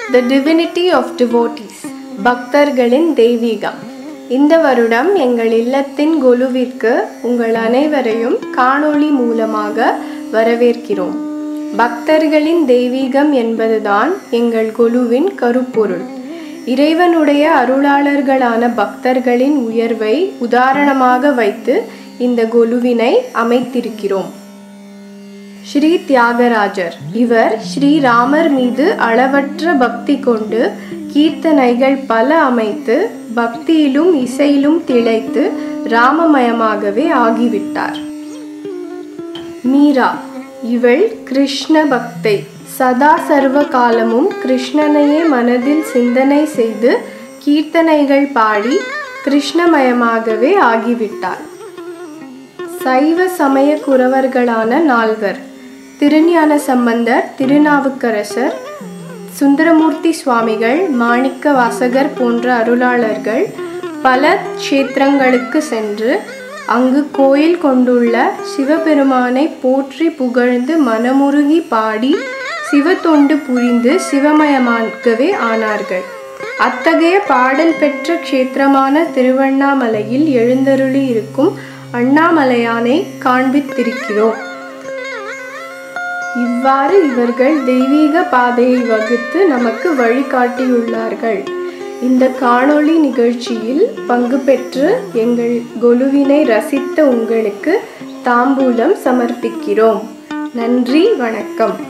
the divinity of devotees பக்தர்களின் தெய்வீகம் இந்த வருடம் எங்கள் இல்லத்தின் கொலுவிற்கு உங்கள் அனைவரையும் காணொளி மூலமாக வரவேற்கிறோம் பக்தர்களின் தெய்வீகம் என்பதுதான் எங்கள் கொலுவின் கருப்பொருள் இறைவனுடைய அருளாளர்களான பக்தர்களின் உயர்வை உதாரணமாக வைத்து இந்த கொலுவினை அமைத்திருக்கிறோம் ஸ்ரீ தியாகராஜர் இவர் ஸ்ரீராமர் மீது அளவற்ற பக்தி கொண்டு கீர்த்தனைகள் பல அமைத்து பக்தியிலும் இசையிலும் திளைத்து ராமமயமாகவே ஆகிவிட்டார் மீரா இவள் கிருஷ்ண பக்தை சதா சர்வ காலமும் கிருஷ்ணனையே மனதில் சிந்தனை செய்து கீர்த்தனைகள் பாடி கிருஷ்ணமயமாகவே ஆகிவிட்டார் சைவ சமய குறவர்களான நால்வர் திருஞான சம்பந்தர் திருநாவுக்கரசர் சுந்தரமூர்த்தி சுவாமிகள் மாணிக்க வாசகர் போன்ற அருளாளர்கள் பல க்ஷேத்திரங்களுக்கு சென்று அங்கு கோயில் கொண்டுள்ள சிவபெருமானை போற்றி புகழ்ந்து மனமுருகி பாடி சிவத்தொண்டு புரிந்து சிவமயமாகவே ஆனார்கள் அத்தகைய பாடல் பெற்ற க்ஷேத்திரமான திருவண்ணாமலையில் எழுந்தருளி இருக்கும் அண்ணாமலையானை காண்பித்திருக்கிறோம் இவ்வாறு இவர்கள் தெய்வீக பாதையை வகுத்து நமக்கு வழிகாட்டியுள்ளார்கள் இந்த காணொளி நிகழ்ச்சியில் பங்கு பெற்று எங்கள் கொலுவினை ரசித்த உங்களுக்கு தாம்பூலம் சமர்ப்பிக்கிறோம் நன்றி வணக்கம்